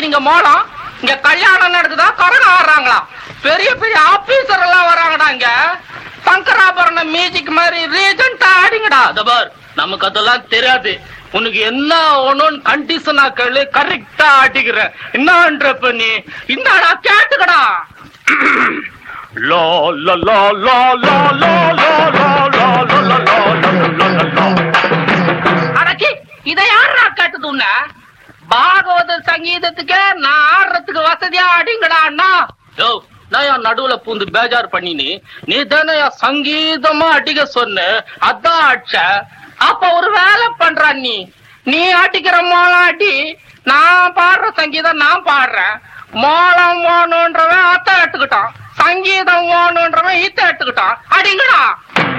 இங்க மோளம் இங்க கல்யாணம் நடக்குதா கரகம் ஆடுறாங்களா பெரிய பெரிய ஆபீசர் எல்லாம் வராங்கடா இங்க சங்கராபரணம் மியூசிக் மாதிரி ரீஜெண்டா ஆடிங்கடா அத பார் நமக்கு அதெல்லாம் தெரியாது உனக்கு என்ன ஒண்ணுன்னு கண்டிஷனா கேளு கரெக்டா ஆட்டிக்கிறேன் என்னன்றப்ப நீ என்னடா கேட்டுக்கடா லோ லோ லோ லோ லோ லோ லோ லோ லோ லோ லோ லோ லோ லோ லோ அடச்சி இத யாரா கேட்டது உன்ன பாகவத சங்கீதத்துக்கு நான் ஆடுறதுக்கு வசதியா ஆடிங்கடா அண்ணா யோ நான் என் நடுவுல பூந்து பேஜார் பண்ணினி நீ தானே என் சங்கீதமா அடிக்க சொன்ன அதான் அடிச்ச அப்ப ஒரு வேலை பண்றா நீ நீ அடிக்கிற மோளம் அடி நான் பாடுற சங்கீதம் நான் பாடுறேன் மோளம் ஓணுன்றவன் அத்தை எடுத்துக்கிட்டான் சங்கீதம் ஓணுன்றவன் இத்த எடுத்துக்கிட்டான் அடிங்கடா